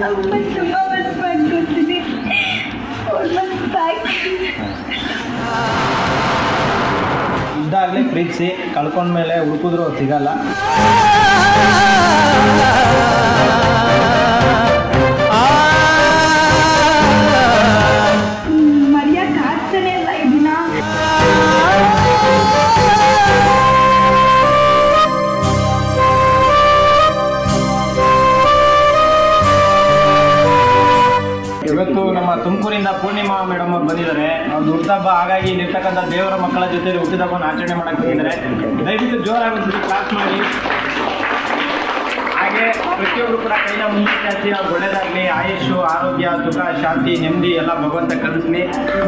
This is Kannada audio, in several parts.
ಅಮ್ಮ ತುಂಬ ವರ್ಷ ಮಾಡ್ಕೊತೀನಿ ಫೋರ್ ಮಂತ್ಸ್ ಬ್ಯಾಕ್ ಇದ್ದಾಗಲೇ ಪ್ರೀತಿಸಿ ಕಳ್ಕೊಂಡ್ಮೇಲೆ ಹುಡುಕಿದ್ರು ಅದು ಸಿಗಲ್ಲ ಮರೆಯಕ್ಕೆ ಆಗ್ತಾನೆ ಇಲ್ಲ ಇದನ್ನ ಇವತ್ತು ನಮ್ಮ ತುಮಕೂರಿಂದ ಪೂರ್ಣಿಮಾ ಮೇಡಮ್ ಅವ್ರು ಬಂದಿದ್ದಾರೆ ಅವ್ರು ಹುಟ್ಟಹಬ್ಬ ಹಾಗಾಗಿ ಇಲ್ಲಿರ್ತಕ್ಕಂಥ ದೇವರ ಮಕ್ಕಳ ಜೊತೆ ಹುಟ್ಟಿದಬ್ಬನ ಆಚರಣೆ ಮಾಡಕ್ಕೆ ಬಂದಿದ್ದಾರೆ ದಯವಿಟ್ಟು ಜೋರಾಗಿ ಒಂದ್ಸರಿ ಕ್ಲಾಸ್ ಮಾಡಿ ಹಾಗೆ ಪ್ರತಿಯೊಬ್ಬರು ಕೂಡ ಕೈನ ಮುಂದೆ ಚಾಚಿ ಅವ್ರು ಒಳ್ಳೇದಾಗಲಿ ಆಯುಷು ಆರೋಗ್ಯ ಸುಖ ಶಾಂತಿ ನೆಮ್ಮದಿ ಎಲ್ಲ ಭಗವಂತ ಕಲಿಸ್ಲಿ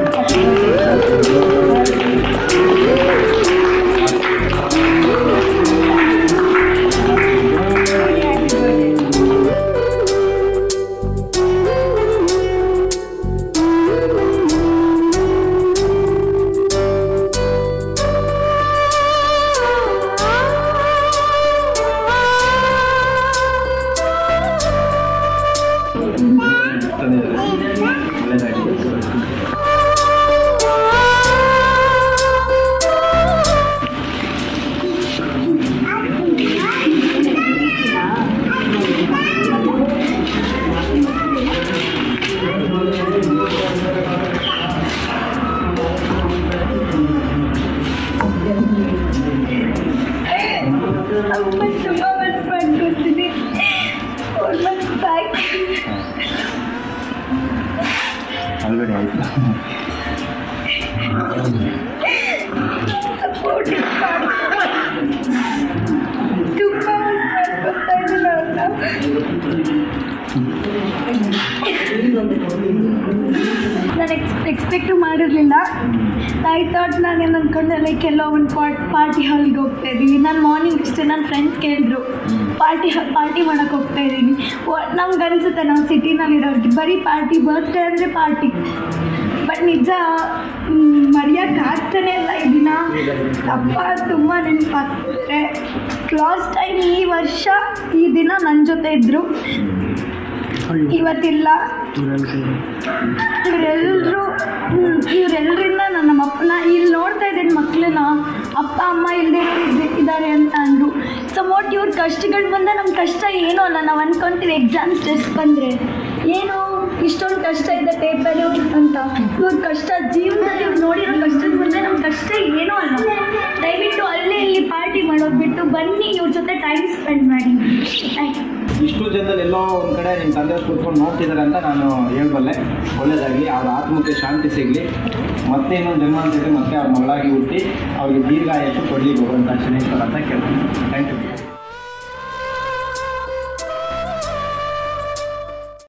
ಒಳ್ಳೇದಾಗಲಿ ಅಮ್ಮ ತುಂಬ ವರ್ಷ ಮಾಡ್ಕೊತೀನಿ ಫೋರ್ ಮಂತ್ಸ್ ಬ್ಯಾಕ್ ಅಲ್ಬೇಡಿ ಆಯ್ತು ಸಪೋರ್ಟ್ ತುಂಬ ಮಾಡ್ಕೊತಾ ಇದ್ದೀನಿ ನಾನು ಎಕ್ಸ್ ಎಕ್ಸ್ಪೆಕ್ಟು ಮಾಡಿರಲಿಲ್ಲ ಐ ಥಾಟ್ ನಾನೇನು ಅಂದ್ಕೊಂಡೆ ಲೈಕ್ ಎಲ್ಲೋ ಒಂದು ಪಾಟ್ ಪಾರ್ಟಿ ಹಾಲ್ಗೆ ಹೋಗ್ತಾ ಇದ್ದೀವಿ ನಾನು ಮಾರ್ನಿಂಗ್ ಇಷ್ಟೇ ನನ್ನ ಫ್ರೆಂಡ್ಸ್ ಕೇಳಿದ್ರು ಪಾರ್ಟಿ ಪಾರ್ಟಿ ಮಾಡೋಕ್ಕೆ ಹೋಗ್ತಾ ಇದ್ದೀನಿ ನಮ್ಗೆ ಅನಿಸುತ್ತೆ ನಾವು ಸಿಟಿನಲ್ಲಿರೋರಿಗೆ ಬರೀ ಪಾರ್ಟಿ ಬರ್ತ್ಡೇ ಅಂದರೆ ಪಾರ್ಟಿ ಬಟ್ ನಿಜ ಮರೆಯೋಕ್ಕೆ ಆಗ್ತಾನೆ ಇಲ್ಲ ಈ ದಿನ ಅಪ್ಪ ತುಂಬ ನೆನಪಾಗ್ತಾರೆ ಲಾಸ್ಟ್ ಟೈಮ್ ಈ ವರ್ಷ ಈ ದಿನ ನನ್ನ ಜೊತೆ ಇದ್ದರು ಇವತ್ತಿಲ್ಲ ಇವರೆಲ್ಲರೂ ಇವರೆಲ್ಲರಿಂದ ನನ್ನ ನಮ್ಮ ಅಪ್ಪನ ಇಲ್ಲಿ ನೋಡ್ತಾ ಇದ್ದೀನಿ ಮಕ್ಕಳನ್ನ ಅಪ್ಪ ಅಮ್ಮ ಇಲ್ಲದೆ ಇದ್ದಾರೆ ಅಂತ ಅಂದರು ಸೊ ಮೋಟ್ ಇವ್ರ ಕಷ್ಟಗಳು ಬಂದರೆ ನಮ್ಮ ಕಷ್ಟ ಏನೂ ಅಲ್ಲ ನಾವು ಅಂದ್ಕೊತೀವಿ ಎಕ್ಸಾಮ್ ಸ್ಟ್ರೆಸ್ ಬಂದರೆ ಏನು ಇಷ್ಟೊಂದು ಕಷ್ಟ ಇದೆ ಪೇಪರು ಅಂತ ಇವ್ರ ಕಷ್ಟ ಜೀವನದಲ್ಲಿ ಇವ್ರು ನೋಡಿರೋ ಕಷ್ಟದ ಮುಂದೆ ನಮ್ಮ ಕಷ್ಟ ಏನೂ ಅಲ್ಲ ದಯವಿಟ್ಟು ಅಲ್ಲೇ ಇಲ್ಲಿ ಪಾರ್ಟಿ ಮಾಡೋದು ಬಿಟ್ಟು ಬನ್ನಿ ಇವ್ರ ಜೊತೆ ಟೈಮ್ ಸ್ಪೆಂಡ್ ಮಾಡಿ ಆಯ್ತು ಇಷ್ಟು ಜನದಲ್ಲಿ ಎಲ್ಲೋ ಒಂದು ಕಡೆ ನಿಮ್ಮ ತಂದೆ ಕೂತ್ಕೊಂಡು ನೋಡ್ತಿದ್ದಾರೆ ಅಂತ ನಾನು ಹೇಳ್ಬಲ್ಲೆ ಒಳ್ಳೇದಾಗಲಿ ಅವ್ರ ಆತ್ಮಕ್ಕೆ ಶಾಂತಿ ಸಿಗಲಿ ಮತ್ತೆ ಇನ್ನೊಂದು ಜನ್ಮ ಅಂತಿದ್ರೆ ಮತ್ತೆ ಅವ್ರ ಮಗಳಾಗಿ ಹುಟ್ಟಿ ಅವ್ರಿಗೆ ದೀರ್ಘಾಯಸ್ಸು ಕೊಡಲಿ ಭಗವಂತ ಶನೇಶ್ವರ ಅಂತ ಕೇಳ್ತೀನಿ ಥ್ಯಾಂಕ್ ಯು